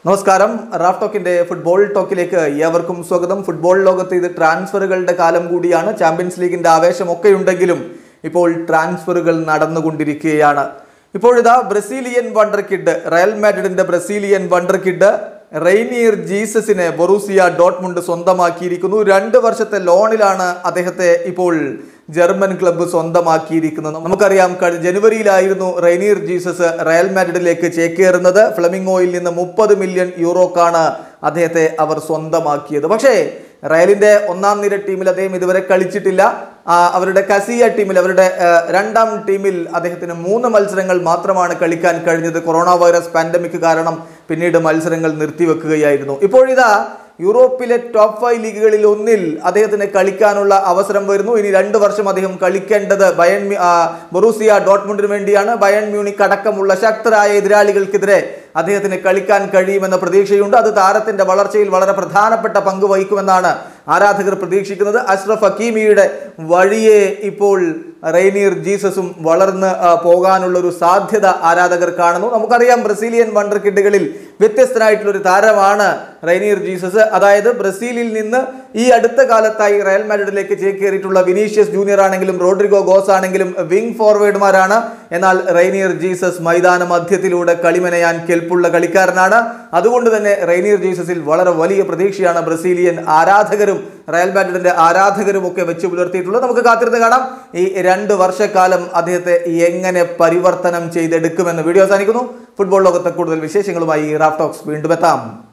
നമസ്കാരം Raf ടോക്കിന്റെ football ടോക്കിലേക്ക് ഏവർക്കും സ്വാഗതം ഫുട്ബോൾ ലോകത്ത് ഇത് ട്രാൻസ്ഫറുകളുടെ കാലം കൂടിയാണ് ചാമ്പ്യൻസ് ലീഗിന്റെ ആവേശമൊക്കെ ഉണ്ടെങ്കിലും ഇപ്പോൾ ട്രാൻസ്ഫറുകൾ നടന്നുകൊണ്ടിരിക്കുകയാണ് ഇപ്പോഴിതാ ബ്രസീലിയൻ വണ്ടർ കിഡ് റയൽ മാഡ്രിഡിന്റെ ബ്രസീലിയൻ വണ്ടർ കിഡ് റെയ്നിയർ ജീസസിനെ ബൊറൂസിയ ഡോട്ട്മുണ്ട് സ്വന്തമാക്കിയിരിക്കുന്നു രണ്ട് വർഷത്തെ ലോണിലാണ് അദ്ദേഹത്തെ ഇപ്പോൾ ജർമ്മൻ ക്ലബ്ബ് സ്വന്തമാക്കിയിരിക്കുന്നത് നമുക്കറിയാം കഴിഞ്ഞ ജനുവരിയിലായിരുന്നു റെയ്നിയർ ജീസസ് റയൽ മാഡ്രിഡിലേക്ക് ചേക്കേറുന്നത് ഫ്ലമിംഗോയിൽ നിന്ന് മുപ്പത് മില്യൺ യൂറോക്കാണ് അദ്ദേഹത്തെ അവർ സ്വന്തമാക്കിയത് പക്ഷേ റയലിന്റെ ഒന്നാം നിര ടീമിൽ അദ്ദേഹം ഇതുവരെ കളിച്ചിട്ടില്ല ആ, അവരുടെ കസിയ ടീമിൽ അവരുടെ ആ, രണ്ടാം ടീമിൽ അദ്ദേഹത്തിന് മൂന്ന് മത്സരങ്ങൾ മാത്രമാണ് കളിക്കാൻ കഴിഞ്ഞത് കൊറോണ വൈറസ് പാൻഡമിക് കാരണം പിന്നീട് മത്സരങ്ങൾ നിർത്തിവെക്കുകയായിരുന്നു ഇപ്പോഴിതാ യൂറോപ്പിലെ ടോപ്പ് ഫൈവ് ലീഗുകളിൽ ഒന്നിൽ അദ്ദേഹത്തിന് കളിക്കാനുള്ള അവസരം വരുന്നു ഇനി രണ്ട് വർഷം അദ്ദേഹം കളിക്കേണ്ടത് ബയൺ മ്യൂ- ആ, ബൊറൂസിയ ഡോട്ട്മുണ്ടിന് വേണ്ടിയാണ് ബയൺ മ്യൂണിക് അടക്കമുള്ള ശക്തരായ എതിരാളികൾക്കെതിരെ അദ്ദേഹത്തിന് കളിക്കാൻ കഴിയുമെന്ന പ്രതീക്ഷയുണ്ട് അത് താരത്തിന്റെ വളർച്ചയിൽ വളരെ പ്രധാനപ്പെട്ട പങ്ക് വഹിക്കുമെന്നാണ് ആരാധകർ പ്രതീക്ഷിക്കുന്നത് അഷ്റഫ് ഹക്കീമിയുടെ വഴിയെ ഇപ്പോൾ റെയ്നീർ ജീസസും വളർന്ന് ആ, പോകാനുള്ള ഒരു സാധ്യത ആരാധകർ കാണുന്നു നമുക്കറിയാം ബ്രസീലിയൻ വണ്ടർ കിഡുകളിൽ വ്യത്യസ്തനായിട്ടുള്ള ഒരു താരമാണ് റെയ്നീർ ജീസസ് അതായത് ബ്രസീലിൽ നിന്ന് ഈ അടുത്ത കാലത്തായി റയൽ മാഡ്രിഡിലേക്ക് ചേക്കേറിയിട്ടുള്ള വിനീഷ്യസ് ജൂനിയർ ആണെങ്കിലും റോഡ്രിഗോ ഗോസ് ആണെങ്കിലും വിംഗ് ഫോർവേഡുമാരാണ് എന്നാൽ റെയ്നിയർ ജീസസ് മൈതാന മധ്യത്തിലൂടെ കളിമനയാൻ കെൽപ്പുള്ള കളിക്കാരനാണ് അതുകൊണ്ട് തന്നെ റെയ്നിയർ ജീസസിൽ വളരെ വലിയ പ്രതീക്ഷയാണ് ബ്രസീലിയൻ ആരാധകരും റയൽ മാഡ്രിഡിന്റെ ആരാധകരും ഒക്കെ വെച്ച് പുലർത്തിയിട്ടുള്ളത് നമുക്ക് കാത്തിരുന്ന് കാണാം ഈ രണ്ട് വർഷക്കാലം അദ്ദേഹത്തെ എങ്ങനെ പരിവർത്തനം ചെയ്തെടുക്കുമെന്ന് വീഡിയോ അവസാനിക്കുന്നു ഫുട്ബോൾ ലോകത്തെ കൂടുതൽ വിശേഷങ്ങളുമായി റാഫ് ടോക്സ് വീണ്ടും എത്താം